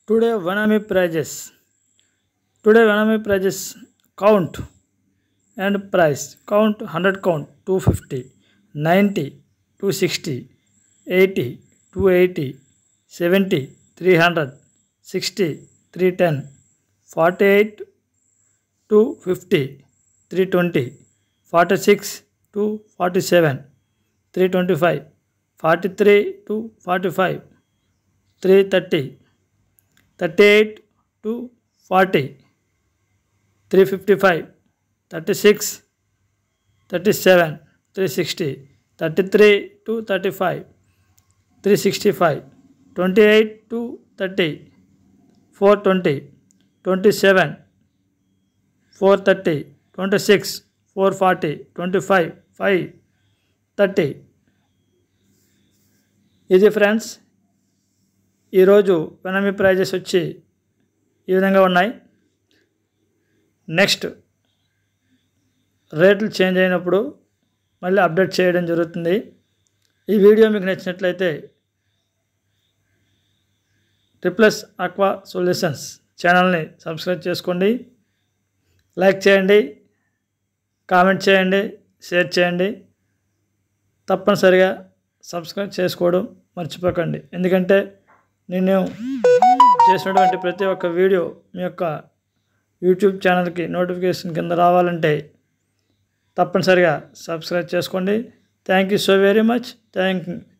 Today Vanami prices. Today Vanami prices count and price. Count 100 count 250, 90, 260, 80, 280, 70, 300, 60, 310, 48, 250, 320, 46 to 47, 325, 43 to 45, 330, 38 to 40, 355, 36, 37, 360, 33 to 35, 365, 28 to 30, 420, 27, 430, 26, 440, 25, 5, 30. ఇది friends ఈరోజు economy prices వచ్చి ఈ విధంగా ఉన్నాయి next రేట్లు చేంజ్ అయినప్పుడు మళ్ళీ అప్డేట్ చేయడం జరుగుతుంది ఈ వీడియో మీకు నచ్చినట్లయితే ట్రిప్లస్ అక్వా సొల్యూషన్స్ ఛానల్ని సబ్స్క్రైబ్ చేసుకోండి లైక్ చేయండి కామెంట్ చేయండి షేర్ చేయండి తప్పనిసరిగా సబ్స్క్రైబ్ చేసుకోవడం మర్చిపోకండి ఎందుకంటే నేను చేసినటువంటి ప్రతి ఒక్క వీడియో మీ యొక్క యూట్యూబ్ ఛానల్కి నోటిఫికేషన్ కింద రావాలంటే తప్పనిసరిగా సబ్స్క్రైబ్ చేసుకోండి thank you so very much thank